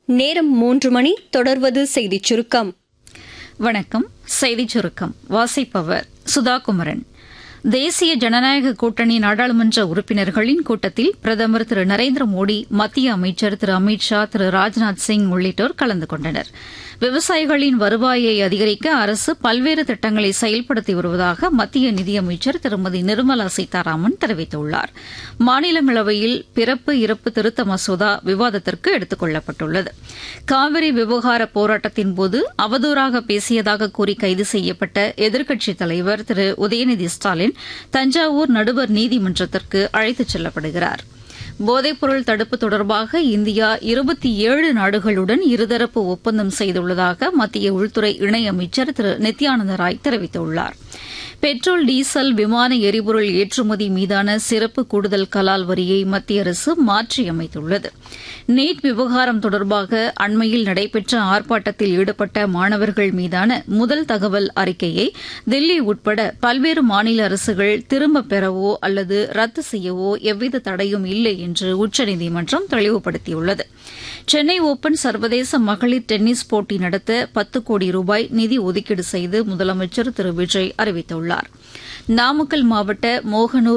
நேரம் மூன்று மணி தொடர்வது செய்திச் சுருக்கம் வணக்கம் செய்திச் சுருக்கம் வாசிப்பவர் சுதா குமரன் தேசிய ஜனநாயக கூட்டணி நாடாளுமன்ற உறுப்பினர்களின் கூட்டத்தில் பிரதமர் திரு நரேந்திர மோடி மத்திய அமைச்சர் திரு அமித் ஷா திரு ராஜ்நாத் சிங் உள்ளிட்டோர் கலந்து கொண்டனர் விவசாயிகளின் வருவாயை அதிகரிக்க அரசு பல்வேறு திட்டங்களை செயல்படுத்தி வருவதாக மத்திய நிதியமைச்சர் திருமதி நிர்மலா சீதாராமன் தெரிவித்துள்ளார் மாநிலங்களவையில் பிறப்பு இறப்பு திருத்த மசோதா விவாதத்திற்கு எடுத்துக் கொள்ளப்பட்டுள்ளது காவிரி விவகார போராட்டத்தின்போது அவதூறாக பேசியதாக கூறி கைது செய்யப்பட்ட எதிர்க்கட்சித் தலைவர் திரு உதயநிதி ஸ்டாலின் தஞ்சாவூர் நடுவர் நீதிமன்றத்திற்கு அழைத்துச் செல்லப்படுகிறார் போதைப்பொருள் தடுப்பு தொடர்பாக இந்தியா இருபத்தி ஏழு நாடுகளுடன் இருதரப்பு ஒப்பந்தம் செய்துள்ளதாக மத்திய உள்துறை இணையமைச்சர் திரு நித்யானந்த ராய் தெரிவித்துள்ளார் பெட்ரோல் டீசல் விமான எரிபொருள் ஏற்றுமதி மீதான சிறப்பு கூடுதல் கலால் வரியை மத்திய அரசு மாற்றியமைத்துள்ளது நீட் விவகாரம் தொடர்பாக அண்மையில் நடைபெற்ற ஆர்ப்பாட்டத்தில் ஈடுபட்ட மாணவர்கள் மீதான முதல் தகவல் அறிக்கையை தில்லி உட்பட பல்வேறு மாநில அரசுகள் திரும்பப் பெறவோ அல்லது ரத்து செய்யவோ எவ்வித தடையும் இல்லை என்று உச்சநீதிமன்றம் தெளிவுபடுத்தியுள்ளது சென்னை ஓபன் சர்வதேச மகளிர் டென்னிஸ் போட்டி நடத்த பத்து கோடி ரூபாய் நிதி ஒதுக்கீடு செய்து முதலமைச்சர் திரு விஜய் அறிவித்துள்ளார் நாமக்கல் மாவட்ட மோகனூர்